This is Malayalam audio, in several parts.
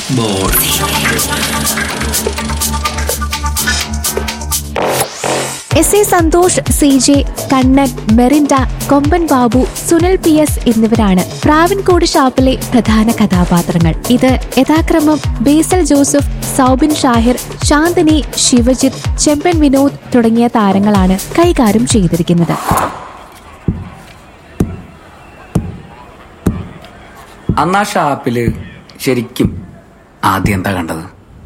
Ball S A Santhosh C J Kannan Merinda Komban Babu Sunil P S എന്നിവരാണ് പ്രാവിൻകോട് ഷാപ്പിലെ പ്രധാന കഥാപാത്രങ്ങൾ ഇത് യഥാക്രമം ബേസൽ ജോസഫ് സൗബിൻ ഷാഹിർ ശാന്തിനി ശിവജിത്ത് ചെമ്പൻ വിനോദ് തുടങ്ങിയ താരങ്ങളാണ് കൈകാര്യം ചെയ്തിരിക്കുന്നത് അന്ന് ആ ഷാപ്പില് ശരിക്കും ആദ്യം എന്താ കണ്ടത്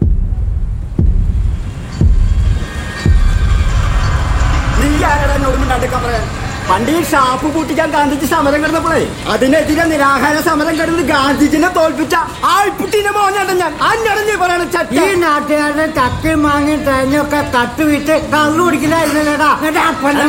നീ ആരാടാ എന്നോട് മിണ്ടാണ്ടിരിക്കാൻ പറയാൻ? പണ്ട് ഈ ഷാപ്പ് പൂട്ടിക്കാൻ ഗാന്ധിജി സമരം കിടന്നപ്പോഴേ അതിനെതിരെ നിരാഹാര സമരം കിടന്ന് ഗാന്ധിജിനെ തോൽപ്പിച്ച ആൾപുട്ടിന്റെ മോനാണ് ഞാൻ അന്നടഞ്ഞ് പറയണ ചട്ട ഈ നാട്ടുകാരുടെ ചക്കയും മാങ്ങയും തേങ്ങയൊക്കെ തട്ടുവിട്ട് കള്ളു കുടിക്കലായിരുന്നല്ലേടാ എന്നിട്ട് അപ്പന്റെ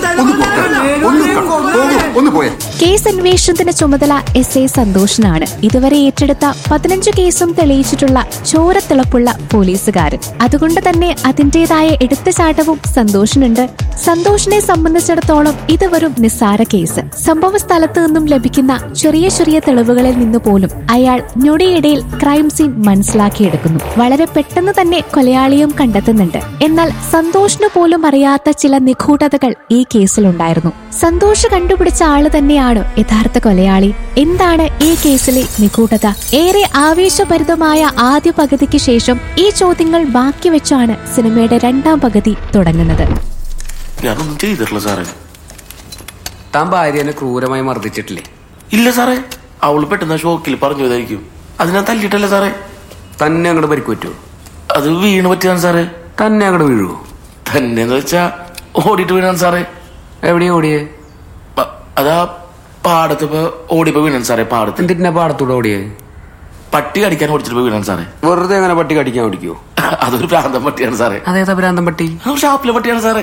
പണി- ഒന്ന് പോയേ കേസ് അന്വേഷണത്തിന്റെ ചുമതല എസ് ഐ സന്തോഷിനാണ് ഇതുവരെ ഏറ്റെടുത്ത പതിനഞ്ച് കേസും തെളിയിച്ചിട്ടുള്ള ചോരത്തിളപ്പുള്ള പോലീസുകാരൻ അതുകൊണ്ട് തന്നെ അതിന്റേതായ എടുത്തുചാട്ടവും സന്തോഷിനുണ്ട് സന്തോഷിനെ സംബന്ധിച്ചിടത്തോളം ഇത് വെറും നിസ്സാര കേസ് സംഭവ സ്ഥലത്ത് നിന്നും ലഭിക്കുന്ന ചെറിയ ചെറിയ തെളിവുകളിൽ നിന്ന് പോലും അയാൾ ഞൊടിയിടയിൽ ക്രൈം സീൻ മനസ്സിലാക്കിയെടുക്കുന്നു വളരെ പെട്ടെന്ന് തന്നെ കൊലയാളിയും കണ്ടെത്തുന്നുണ്ട് എന്നാൽ സന്തോഷിന് പോലും അറിയാത്ത ചില നിഗൂഢതകൾ ഈ കേസിലുണ്ടായിരുന്നു സന്തോഷ് കണ്ടുപിടിച്ച ആള് തന്നെയാണോ യഥാർത്ഥ കൊലയാളി എന്താണ് ഈ കേസിലെ നിഗൂഢത ഏറെ ആവേശഭരിതമായ ആദ്യ പകുതിക്ക് ശേഷം ഈ ചോദ്യങ്ങൾ ബാക്കി വെച്ചാണ് സിനിമയുടെ രണ്ടാം പകുതി തുടങ്ങുന്നത് ഞാനൊന്നും ചെയ്തിട്ടില്ല സാറേ താൻ ഭാര്യനെ ക്രൂരമായി മർദ്ദിച്ചിട്ടില്ലേ ഇല്ല സാറേ അവള് പെട്ടെന്ന് ഷോക്കിൽ പറഞ്ഞു പോയതായിരിക്കും അത് ഞാൻ തല്ലിയിട്ടല്ല സാറേ തന്നെ അങ്ങോട്ട് പരിക്ക് പറ്റുമോ അത് വീണ് പറ്റിയതാണ് സാറേ തന്നെ അങ്ങോട്ട് വീഴുവോ തന്നെന്ന് വെച്ചാ ഓടിയിട്ട് വീണാണ് സാറേ എവിടെയാ ഓടിയേ പ- അതാ പാടത്ത് ഇപ്പൊ ഓടിപ്പോ വീണാണ് സാറേ പാടത്ത് എന്തിന്റെ പാടത്തൂടെ ഓടിയേ പട്ടി കടിക്കാൻ ഓടിച്ചിട്ട് പോയി വീണാണ് സാറേ വെറുതെ അങ്ങനെ പട്ടി കടിക്കാൻ ഓടിക്കോ അതൊരു പ്രാന്തം പട്ടിയാണ് സാറേ അതേതാ ഭ്രാന്തം പട്ടി അത് ഷാപ്പിലെ പട്ടിയാണ് സാറേ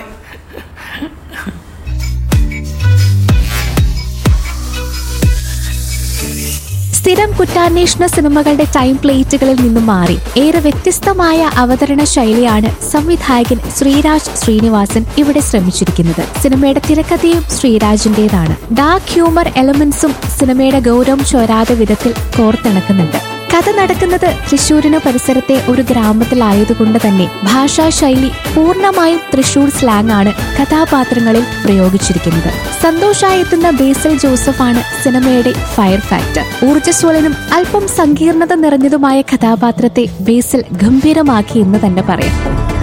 സ്ഥിരം കുറ്റാന്വേഷണ സിനിമകളുടെ ടൈം പ്ലേറ്റുകളിൽ നിന്നും മാറി ഏറെ വ്യത്യസ്തമായ അവതരണ ശൈലിയാണ് സംവിധായകൻ ശ്രീരാജ് ശ്രീനിവാസൻ ഇവിടെ ശ്രമിച്ചിരിക്കുന്നത് സിനിമയുടെ തിരക്കഥയും ശ്രീരാജിന്റേതാണ് ഡാർക്ക് ഹ്യൂമർ എലമെന്റ്സും സിനിമയുടെ ഗൗരവം ചോരാതെ വിധത്തിൽ കോർത്തിണക്കുന്നുണ്ട് കഥ നടക്കുന്നത് തൃശൂരിന് പരിസരത്തെ ഒരു ഗ്രാമത്തിലായതുകൊണ്ട് തന്നെ ഭാഷാ ശൈലി പൂർണ്ണമായും തൃശൂർ സ്ലാങ് ആണ് കഥാപാത്രങ്ങളിൽ പ്രയോഗിച്ചിരിക്കുന്നത് സന്തോഷായി എത്തുന്ന ബേസൽ ജോസഫാണ് സിനിമയുടെ ഫയർ ഫാക്ടർ ഊർജ്ജസ്വലനും അല്പം സങ്കീർണത നിറഞ്ഞതുമായ കഥാപാത്രത്തെ ബേസൽ ഗംഭീരമാക്കി എന്ന് തന്നെ പറയാം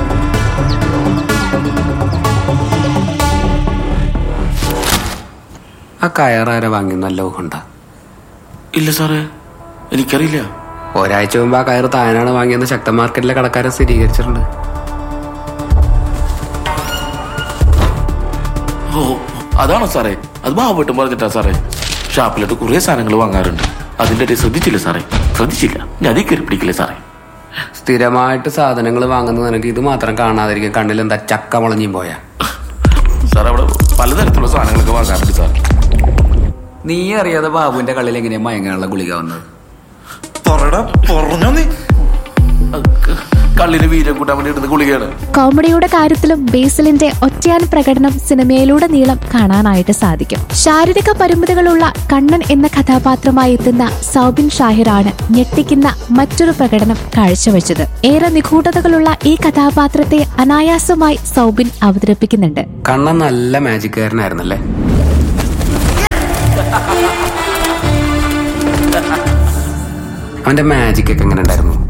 ആ കയറാര വാങ്ങി നല്ല ഊഹണ്ട ഇല്ല സാറേ എനിക്കറിയില്ല ഒരാഴ്ച മുമ്പ് ആ കയറ് താനാണ് വാങ്ങിയെന്ന് ശക്ത മാർക്കറ്റിലെ കടക്കാരൻ സ്ഥിരീകരിച്ചിട്ടുണ്ട് ഓ അതാണോ സാറേ അത് ബാബുട്ടും പറഞ്ഞിട്ടാ സാറേ ഷാപ്പിലോട്ട് കുറെ സാധനങ്ങൾ വാങ്ങാറുണ്ട് അതിന്റെ ഇടയിൽ ശ്രദ്ധിച്ചില്ല സാറേ ശ്രദ്ധിച്ചില്ല ഞാൻ അതേ കയറി പിടിക്കില്ലേ സാറേ സ്ഥിരമായിട്ട് സാധനങ്ങൾ വാങ്ങുന്ന നിനക്ക് ഇത് മാത്രം കാണാതിരിക്കും കണ്ണിൽ എന്താ ചക്ക മുളഞ്ഞും പോയാ സാർ അവിടെ പലതരത്തിലുള്ള സാധനങ്ങളൊക്കെ വാങ്ങാറുണ്ട് സാർ നീ അറിയാതെ ബാബുവിന്റെ കള്ളിൽ എങ്ങനെയാ മയങ്ങാനുള്ള ഗുളിക വന്നത് പറഞ്ഞോ നീ കള്ളിന് വീരം കൂട്ടാൻ വേണ്ടി ഇടുന്ന ഗുളികയാണ് കോമഡിയുടെ കാര്യത്തിലും ബേസിലിന്റെ ഒറ്റയാൻ പ്രകടനം സിനിമയിലൂടെ നീളം കാണാനായിട്ട് സാധിക്കും ശാരീരിക പരിമിതികളുള്ള കണ്ണൻ എന്ന കഥാപാത്രമായി എത്തുന്ന സൗബിൻ ഷാഹിറാണ് ഞെട്ടിക്കുന്ന മറ്റൊരു പ്രകടനം കാഴ്ചവെച്ചത് ഏറെ നിഗൂഢതകളുള്ള ഈ കഥാപാത്രത്തെ അനായാസമായി സൗബിൻ അവതരിപ്പിക്കുന്നുണ്ട് കണ്ണൻ നല്ല മാജിക്കാരനായിരുന്നല്ലേ അവന്റെ മാജിക് ഒക്കെ എങ്ങനെ ഉണ്ടായിരുന്നു